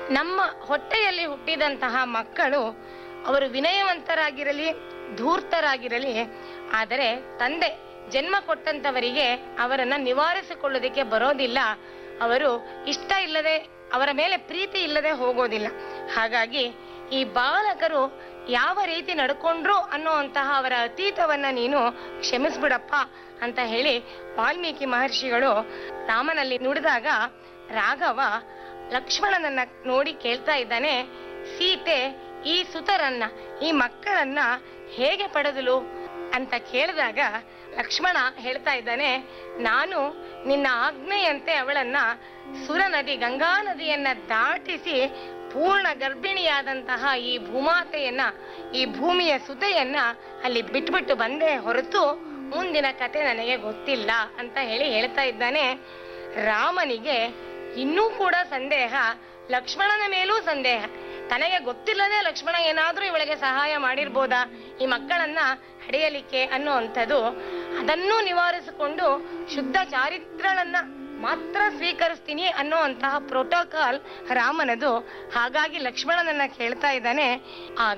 ನಮ್ಮ ಹೊಟ್ಟೆಯಲ್ಲಿ ಹುಟ್ಟಿದಂತಹ ಮಕ್ಕಳು ಅವರು ವಿನಯವಂತರಾಗಿರಲಿ ಧೂರ್ತರಾಗಿರಲಿ ಆದರೆ ತಂದೆ ಜನ್ಮ ಕೊಟ್ಟಂತವರಿಗೆ ಅವರನ್ನ ನಿವಾರಿಸಿಕೊಳ್ಳೋದಕ್ಕೆ ಬರೋದಿಲ್ಲ ಅವರು ಇಷ್ಟ ಇಲ್ಲದೆ ಅವರ ಮೇಲೆ ಪ್ರೀತಿ ಇಲ್ಲದೆ ಹೋಗೋದಿಲ್ಲ ಹಾಗಾಗಿ ಈ ಬಾಲಕರು ಯಾವ ರೀತಿ ನಡ್ಕೊಂಡ್ರು ಅನ್ನುವಂತಹ ಅವರ ಅತೀತವನ್ನ ನೀನು ಕ್ಷಮಿಸ್ಬಿಡಪ್ಪ ಅಂತ ಹೇಳಿ ವಾಲ್ಮೀಕಿ ಮಹರ್ಷಿಗಳು ರಾಮನಲ್ಲಿ ನುಡಿದಾಗ ರಾಘವ ಲಕ್ಷ್ಮಣನನ್ನ ನೋಡಿ ಕೇಳ್ತಾ ಇದ್ದಾನೆ ಸೀತೆ ಈ ಸುತರನ್ನ ಈ ಮಕ್ಕಳನ್ನ ಹೇಗೆ ಪಡೆದಲು ಅಂತ ಕೇಳಿದಾಗ ಲಕ್ಷ್ಮಣ ಹೇಳ್ತಾ ಇದ್ದಾನೆ ನಾನು ನಿನ್ನ ಆಜ್ಞೆಯಂತೆ ಅವಳನ್ನ ಸುರ ನದಿ ಗಂಗಾ ನದಿಯನ್ನ ದಾಟಿಸಿ ಪೂರ್ಣ ಗರ್ಭಿಣಿಯಾದಂತಹ ಈ ಭೂಮಾತೆಯನ್ನ ಈ ಭೂಮಿಯ ಸುತೆಯನ್ನ ಅಲ್ಲಿ ಬಿಟ್ಬಿಟ್ಟು ಬಂದೆ ಹೊರತು ಮುಂದಿನ ಕತೆ ನನಗೆ ಗೊತ್ತಿಲ್ಲ ಅಂತ ಹೇಳಿ ಹೇಳ್ತಾ ಇದ್ದಾನೆ ರಾಮನಿಗೆ ಇನ್ನೂ ಕೂಡ ಸಂದೇಹ ಲಕ್ಷ್ಮಣನ ಮೇಲೂ ಸಂದೇಹ ತನಗೆ ಗೊತ್ತಿಲ್ಲದೆ ಲಕ್ಷ್ಮಣ ಏನಾದ್ರೂ ಇವಳಿಗೆ ಸಹಾಯ ಮಾಡಿರ್ಬೋದಾ ಈ ಮಕ್ಕಳನ್ನ ಹಡೆಯಲಿಕ್ಕೆ ಅನ್ನುವಂಥದ್ದು ಅದನ್ನೂ ನಿವಾರಿಸಿಕೊಂಡು ಶುದ್ಧ ಚಾರಿತ್ರಳನ್ನ ಮಾತ್ರ ಸ್ವೀಕರಿಸ್ತೀನಿ ಅನ್ನುವಂತಹ ಪ್ರೋಟೋಕಾಲ್ ರಾಮನದು ಹಾಗಾಗಿ ಲಕ್ಷ್ಮಣನನ್ನ ಕೇಳ್ತಾ ಇದ್ದಾನೆ ಆ